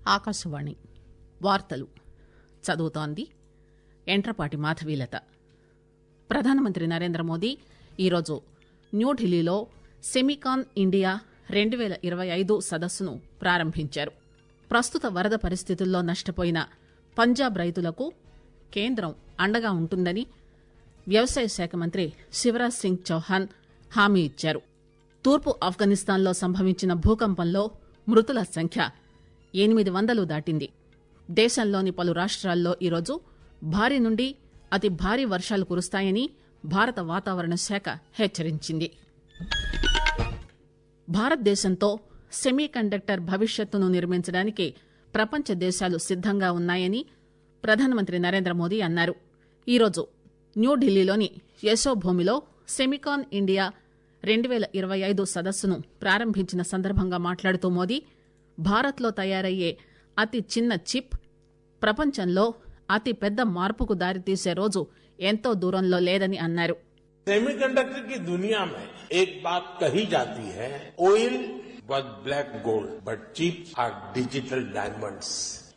ఆకాశవాణి వార్తలు చదువుతోంది ఎంట్రపాటి మాధవీలత ప్రధానమంత్రి నరేంద్ర మోదీ ఈరోజు న్యూఢిల్లీలో సెమికాన్ ఇండియా రెండు పేల ఇరవై ఐదు సదస్సును ప్రారంభించారు ప్రస్తుత వరద పరిస్థితుల్లో నష్టపోయిన పంజాబ్ రైతులకు కేంద్రం అండగా ఉంటుందని వ్యవసాయ శాఖ మంత్రి శివరాజ్ సింగ్ చౌహాన్ హామీ ఇచ్చారు తూర్పు ఆఫ్ఘనిస్తాన్లో సంభవించిన భూకంపంలో మృతుల సంఖ్య ఎనిమిది వందలు దాటింది దేశంలోని పలు రాష్ట్రాల్లో ఈరోజు భారీ నుండి అతి భారీ వర్షాలు కురుస్తాయని భారత వాతావరణ శాఖ హెచ్చరించింది భారతదేశంతో సెమీ కండక్టర్ భవిష్యత్తును నిర్మించడానికి ప్రపంచ దేశాలు సిద్దంగా ఉన్నాయని ప్రధానమంత్రి నరేంద్ర మోదీ అన్నారు ఈరోజు న్యూఢిల్లీలోని యశోభూమిలో సెమికాన్ ఇండియా రెండు పేల ఇరవై ఐదు సదస్సును ప్రారంభించిన సందర్భంగా మాట్లాడుతూ మోదీ భారత్లో తయారయ్యే అతి చిన్న చిప్ ప్రపంచంలో అతి పెద్ద మార్పుకు దారితీసే రోజు ఎంతో దూరంలో లేదని అన్నారు सेमीकंडक्टर की दुनिया में एक बात कही जाती है oil was black gold but chip are digital diamonds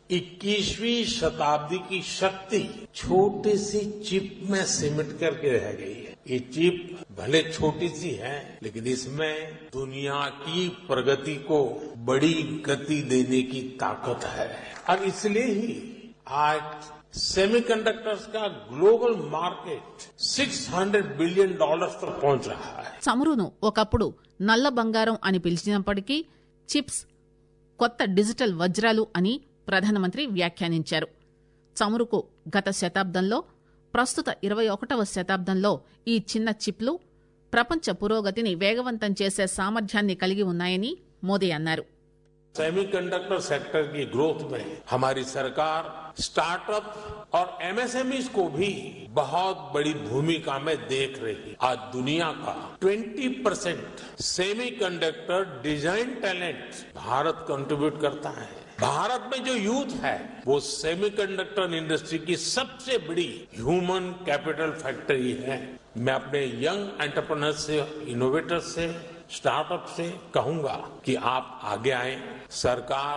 21वीं शताब्दी की शक्ति छोटी सी चिप में सिमट करके रह गई है ये चिप भले छोटी सी है लेकिन इसमें दुनिया की प्रगति को बड़ी गति देने की ताकत है और इसलिए ही आज सेमीकंडक्टर्स का ग्लोबल मार्केट 600 बिलियन डॉलर्स तक पहुंच रहा है చమురును ఒకప్పుడు నల్ల బంగారం అని పిలిచినప్పటికీ చిప్స్ కొత్త డిజిటల్ వజ్రాలు అని ప్రధానమంత్రి వ్యాఖ్యానించారు చమురుకు గత శతాబ్దంలో ప్రస్తుత ఇరవై ఒకటవ శతాబ్దంలో ఈ చిన్న చిప్లు ప్రపంచ పురోగతిని వేగవంతం చేసే సామర్థ్యాన్ని కలిగి ఉన్నాయని మోదీ అన్నారు सेमीकंडक्टर सेक्टर की ग्रोथ में हमारी सरकार स्टार्टअप और एमएसएमई को भी बहुत बड़ी भूमिका में देख रही है आज दुनिया का 20 percent semiconductor design talent Bharat contribute करता है भारत में जो यूथ है वो सेमीकंडक्टर इंडस्ट्री की सबसे बड़ी ह्यूमन कैपिटल फैक्ट्री है मैं अपने यंग एंटरप्रेन्योर से इनोवेटर से स्टार्टअप से कहूंगा कि आप आगे आए सरकार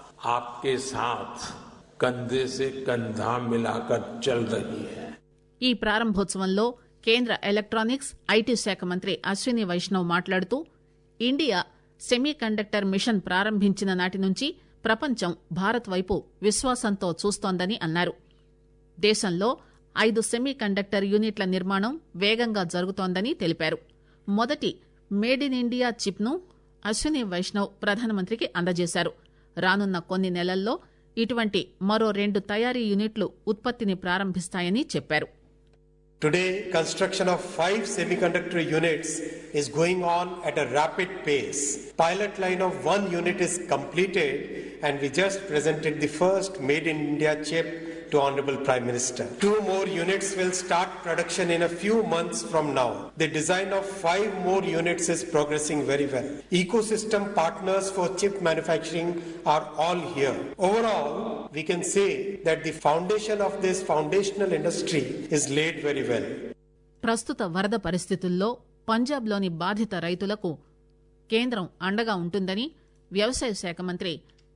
आपके साथ कंधे से कंधा मिलाकर चल रही है ఈ ప్రారంభోత్సవంలో కేంద్ర ఎలక్ట్రానిక్స్ ఐటీ శాఖ మంత్రి అశ్విని వైష్ణవ్ మాట్లాడుతూ ఇండియా సెమీ కండక్టర్ మిషన్ ప్రారంభించిన నాటి నుంచి ప్రపంచం భారత్ వైపు విశ్వాసంతో చూస్తోందని అన్నారు దేశంలో ఐదు సెమీ కండక్టర్ యూనిట్ల నిర్మాణం వేగంగా జరుగుతోందని తెలిపారు మొదటి మేడ్ ఇన్ ఇండియా చిప్ ను అశ్విని వైష్ణవ్ ప్రధానమంత్రికి అందజేశారు రానున్న కొన్ని నెలల్లో ఇటువంటి మరో రెండు తయారీ యూనిట్లు ఉత్పత్తిని ప్రారంభిస్తాయని చెప్పారు Today, construction of five semiconductor units is going on at a rapid pace. Pilot line of one unit is completed, and we just presented the first Made in India chip to Honorable Prime Minister. Two more units will start production in a few months from now. The design of five more units is progressing very well. Ecosystem partners for chip manufacturing are all here. Overall, we can say that the foundation of this foundational industry is laid very well. ప్రస్తుత వరద పరిస్థితుల్లో పంజాబ్లోని బాధిత రైతులకు కేంద్రం అండగా ఉంటుందని వ్యవసాయ శాఖ మంత్రి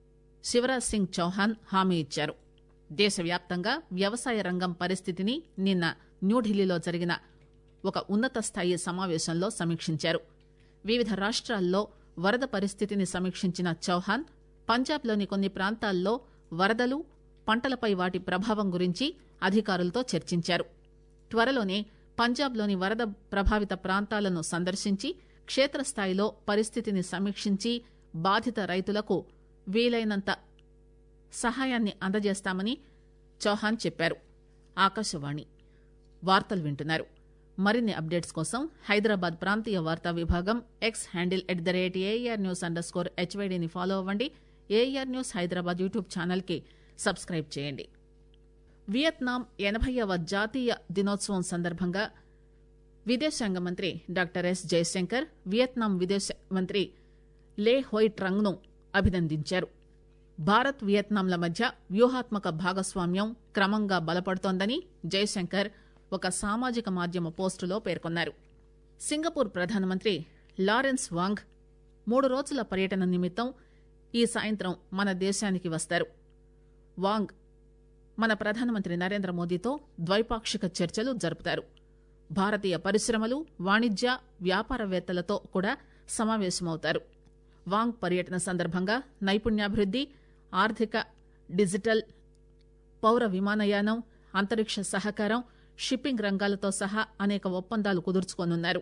శివరాజ్ సింగ్ చౌహాన్ హామీ ఇచ్చారు దేశవ్యాప్తంగా వ్యవసాయ రంగం పరిస్థితిని నిన్న న్యూఢిల్లీలో జరిగిన ఒక ఉన్నత స్థాయి సమావేశంలో సమీక్షించారు వివిధ రాష్ట్రాల్లో వరద పరిస్థితిని సమీక్షించిన చౌహాన్ పంజాబ్లోని కొన్ని ప్రాంతాల్లో వరదలు పంటలపై వాటి ప్రభావం గురించి అధికారులతో చర్చించారు త్వరలోనే పంజాబ్లోని వరద ప్రభావిత ప్రాంతాలను సందర్శించి క్షేత్రస్థాయిలో పరిస్థితిని సమీక్షించి బాధిత రైతులకు వీలైనంత సహాయాన్ని అందజేస్తామని చౌహాన్ చెప్పారు ఆకాశవాణి వార్తలు వింటున్నారు మరిన్ని అప్డేట్స్ కోసం హైదరాబాద్ ప్రాంతీయ వార్తా విభాగం X handle at the rate AIR news underscore హెచ్వైడీని ఫాలో అవ్వండి AIR news Hyderabad YouTube channel కి సబ్స్క్రైబ్ చేయండి వియత్నాం ఎనభైవ జాతీయ దినోత్సవం సందర్భంగా విదేశాంగ మంత్రి డాక్టర్ ఎస్ జయశంకర్ వియత్నాం విదేశ మంత్రి లే హోయ్ ట్రంగ్ ను అభినందించారు భారత్ వియత్నాంల మధ్య వ్యూహాత్మక భాగస్వామ్యం క్రమంగా బలపడుతోందని జయశంకర్ ఒక సామాజిక మాధ్యమ పోస్టులో పేర్కొన్నారు సింగపూర్ ప్రధానమంత్రి లారెన్స్ వాంగ్ మూడు రోజుల పర్యటన నిమిత్తం ఈ సాయంత్రం మన దేశానికి వస్తారు వాంగ్ మన ప్రధానమంత్రి నరేంద్ర మోదీతో ద్వైపాక్షిక చర్చలు జరుపుతారు భారతీయ పరిశ్రమలు వాణిజ్య వ్యాపారవేత్తలతో కూడా సమావేశమవుతారు వాంగ్ పర్యటన సందర్భంగా నైపుణ్యాభివృద్ది ఆర్థిక డిజిటల్ పౌర విమానయానం అంతరిక్ష సహకారం షిప్పింగ్ రంగాలతో సహా అనేక ఒప్పందాలు కుదుర్చుకోనున్నారు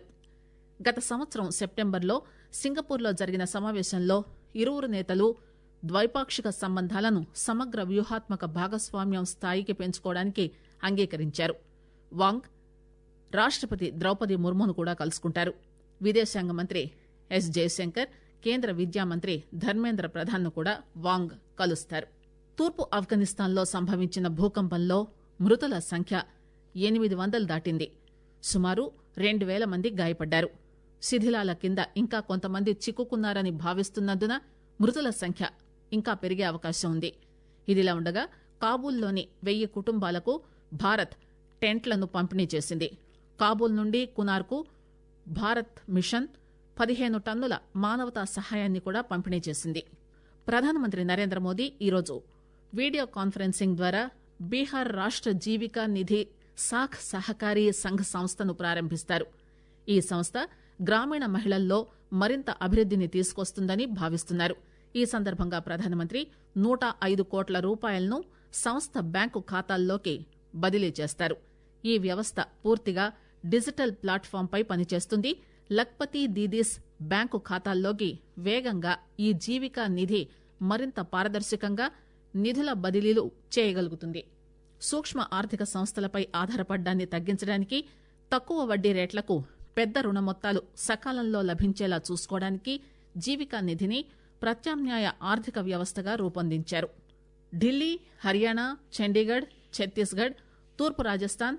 గత సంవత్సరం సెప్టెంబర్లో సింగపూర్లో జరిగిన సమావేశంలో ఇరువురు నేతలు ద్వైపాక్షిక సంబంధాలను సమగ్ర వ్యూహాత్మక భాగస్వామ్యం స్థాయికి పెంచుకోవడానికి అంగీకరించారు వాంగ్ రాష్టపతి ద్రౌపది ముర్మును కూడా కలుసుకుంటారు విదేశాంగ మంత్రి ఎస్ జయశంకర్ కేంద్ర విద్యా మంత్రి ధర్మేంద్ర ప్రధాన్ను కూడా వాంగ్ కలుస్తారు తూర్పు ఆఫ్ఘనిస్తాన్లో సంభవించిన భూకంపంలో మృతుల సంఖ్య ఎనిమిది వందలు దాటింది సుమారు రెండు వేల మంది గాయపడ్డారు శిథిలాల కింద ఇంకా కొంతమంది చిక్కుకున్నారని భావిస్తున్నందున మృతుల సంఖ్య ఇంకా పెరిగే అవకాశం ఉంది ఇదిలా ఉండగా కాబూల్లోని వెయ్యి కుటుంబాలకు భారత్ టెంట్లను పంపిణీ చేసింది కాబూల్ నుండి కునార్కు భారత్ మిషన్ పదిహేను టన్నుల మానవతా సహాయాన్ని కూడా పంపిణీ చేసింది ప్రధానమంత్రి నరేంద్ర మోదీ ఈరోజు వీడియో కాన్ఫరెన్సింగ్ ద్వారా బీహార్ రాష్ట జీవికా నిధి సాఖ్ సహకారీ సంఘ్ సంస్థను ప్రారంభిస్తారు ఈ సంస్థ గ్రామీణ మహిళల్లో మరింత అభివృద్దిని తీసుకొస్తుందని భావిస్తున్నారు ఈ సందర్భంగా ప్రధానమంత్రి నూట ఐదు కోట్ల రూపాయలను సంస్థ బ్యాంకు ఖాతాల్లోకి బదిలీ చేస్తారు ఈ వ్యవస్థ పూర్తిగా డిజిటల్ ప్లాట్ఫాంపై పనిచేస్తుంది లక్పతి దీదీస్ బ్యాంకు ఖాతాల్లోకి వేగంగా ఈ జీవికా నిధి మరింత పారదర్శకంగా నిధుల బదిలీలు చేయగలుగుతుంది సూక్ష్మ ఆర్థిక సంస్థలపై ఆధారపడ్డాన్ని తగ్గించడానికి తక్కువ వడ్డీ రేట్లకు పెద్ద రుణ మొత్తాలు సకాలంలో లభించేలా చూసుకోవడానికి జీవికా నిధిని ప్రత్యామ్నాయ ఆర్థిక వ్యవస్థగా రూపొందించారు ఢిల్లీ హర్యానా చండీగఢ్ ఛత్తీస్గఢ్ తూర్పు రాజస్థాన్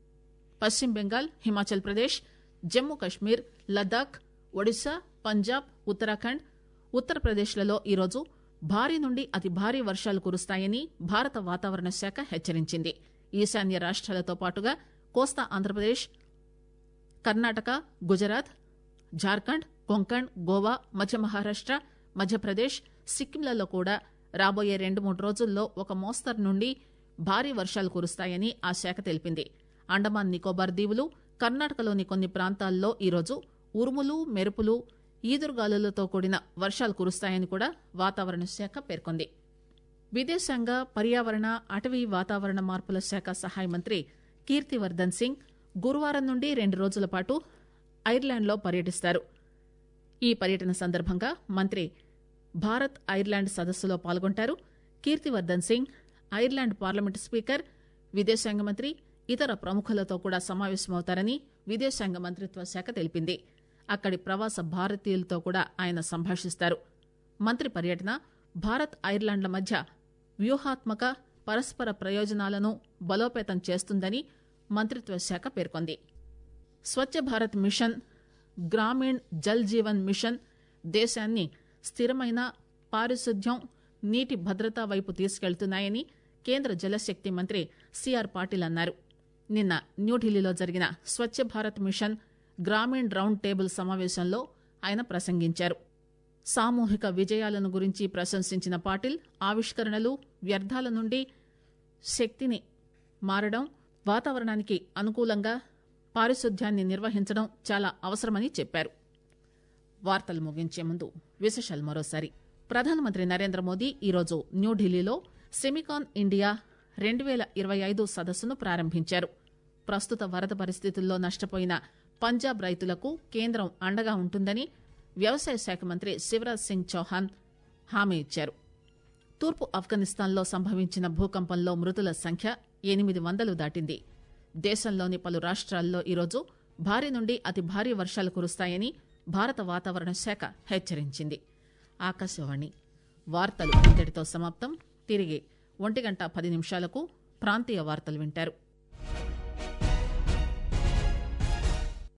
పశ్చిమ బెంగాల్ హిమాచల్ ప్రదేశ్ జమ్మూ కశ్మీర్ లద్దాఖ్ ఒడిశా పంజాబ్ ఉత్తరాఖండ్ ఉత్తరప్రదేశ్లలో ఈరోజు భారీ నుండి అతి భారీ వర్షాలు కురుస్తాయని భారత వాతావరణ శాఖ హెచ్చరించింది ఈశాన్య రాష్ట్రాలతో పాటుగా కోస్తా ఆంధ్రప్రదేశ్ కర్ణాటక గుజరాత్ జార్ఖండ్ కొంకణ్ గోవా మధ్య మహారాష్ట మధ్యప్రదేశ్ సిక్కింలలో కూడా రాబోయే రెండు మూడు రోజుల్లో ఒక మోస్తరు నుండి భారీ వర్షాలు కురుస్తాయని ఆ శాఖ తెలిపింది అండమాన్ నికోబార్ దీవులు కర్ణాటకలోని కొన్ని ప్రాంతాల్లో ఈరోజు ఉరుములు మెరుపులు ఈదురుగాలులతో కూడిన వర్షాలు కురుస్తాయని కూడా వాతావరణ శాఖ పేర్కొంది విదేశాంగ పర్యావరణ అటవీ వాతావరణ మార్పుల శాఖ సహాయ మంత్రి కీర్తివర్ధన్ సింగ్ గురువారం నుండి రెండు రోజుల పాటు ఐర్లాండ్లో పర్యటిస్తారు ఈ పర్యటన సందర్భంగా మంత్రి భారత్ ఐర్లాండ్ సదస్సులో పాల్గొంటారు Kirtivardhan Singh Ireland parliament speaker విదేశాంగ మంత్రి ఇతర ప్రముఖులతో కూడా సమావేశమవుతారని విదేశాంగ మంత్రిత్వ శాఖ తెలిపింది అక్కడి ప్రవాస భారతీయులతో కూడా ఆయన సంభాషిస్తారు మంత్రి పర్యటన భారత్ ఐర్లాండ్ల మధ్య వ్యూహాత్మక పరస్పర ప్రయోజనాలను బలోపేతం చేస్తుందని మంత్రిత్వ శాఖ పేర్కొంది స్వచ్ఛ భారత్ మిషన్ గ్రామీణ్ జల్ జీవన్ మిషన్ దేశాన్ని స్థిరమైన పారిశుద్ధ్యం నీటి భద్రత వైపు తీసుకెళ్తున్నాయని కేంద్ర జలశక్తి మంత్రి సిఆర్ పాటిల్ అన్నారు నిన్న న్యూఢిల్లీలో జరిగిన Swachh Bharat mission Grameen round table సమావేశంలో ఆయన ప్రసంగించారు సామూహిక విజయాలను గురించి ప్రశంసించిన పాటిల్ ఆవిష్కరణలు వ్యర్థాల నుండి శక్తిని మారడం వాతావరణానికి అనుకూలంగా పారిశుద్ధ్యాన్ని నిర్వహించడం చాలా అవసరమని చెప్పారు వార్తలు ముగించే ముందు విశేషాలు మరోసారి ప్రధానమంత్రి నరేంద్ర మోదీ ఈరోజు న్యూఢిల్లీలో సెమికాన్ ఇండియా రెండు వేల ఇరవై ఐదు సదస్సును ప్రారంభించారు ప్రస్తుత వరద పరిస్థితుల్లో నష్టపోయిన పంజాబ్ రైతులకు కేంద్రం అండగా ఉంటుందని వ్యవసాయ శాఖ మంత్రి శివరాజ్ సింగ్ చౌహాన్ హామీ ఇచ్చారు తూర్పు ఆఫ్ఘనిస్తాన్లో సంభవించిన భూకంపంలో మృతుల సంఖ్య ఎనిమిది వందలు దాటింది దేశంలోని పలు రాష్ట్రాల్లో ఈరోజు భారీ నుండి అతి భారీ వర్షాలు కురుస్తాయని భారత వాతావరణ శాఖ హెచ్చరించింది ఆకాశవాణి వార్తలు ఇంతటితో సమాప్తం తిరిగి ఒంటి గంట పది నిమిషాలకు ప్రాంతీయ వార్తలు వింటారు